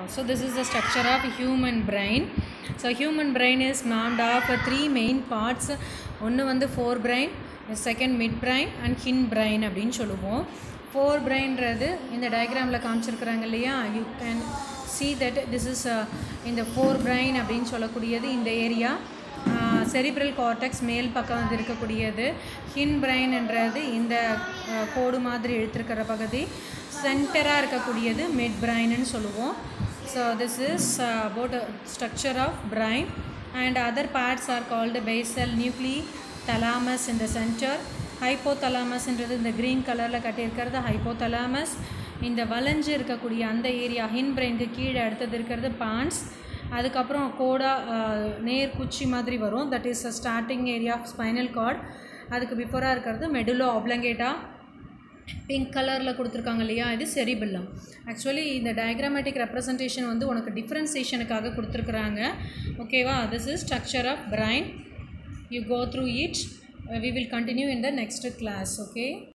so this is the structure of human brain so human brain is formed of three main parts ஒன்று வந்து fore brain second mid brain and hind brain அப்படின்னு சொல்லுவோம் ஃபோர் பிரைன்றது இந்த டயக்ராமில் காமிச்சிருக்கிறாங்க இல்லையா you can see that this is uh, இந்த ஃபோர் பிரைன் அப்படின்னு சொல்லக்கூடியது இந்த ஏரியா செரிப்ரல் கார்டெக்ஸ் மேல் பக்கம் வந்து இருக்கக்கூடியது ஹின் பிரைன்ன்றது இந்த அஹ், கோடு மாதிரி எடுத்திருக்கிற பகுதி சென்டராக இருக்கக்கூடியது மிட் பிரைன்னு சொல்லுவோம் so this is about structure of brain and other parts are called basal nuclei thalamus in the center ஹைப்போதலாமஸ்ன்றது இந்த க்ரீன் கலரில் கட்டியிருக்கிறது ஹைப்போதலாமஸ் இந்த வளைஞ்சு இருக்கக்கூடிய அந்த ஏரியா ஹின் பிரெயினுக்கு கீழே அடுத்தது இருக்கிறது பான்ஸ் அதுக்கப்புறம் கோடா அஹ், நேர் குச்சி மாதிரி வரும் that is starting area of spinal cord அதுக்கு பிஃபோராக இருக்கிறது மெடுலோ ஆப்ளங்கேட்டா பிங்க் கலரில் கொடுத்துருக்காங்க இல்லையா இது செரிபில்லம் ஆக்சுவலி இந்த டயக்ராமேட்டிக் ரெப்ரசன்டேஷன் வந்து உனக்கு டிஃப்ரென்சேஷனுக்காக கொடுத்துருக்குறாங்க ஓகேவா this is structure of brain you go through it we will continue in the next class okay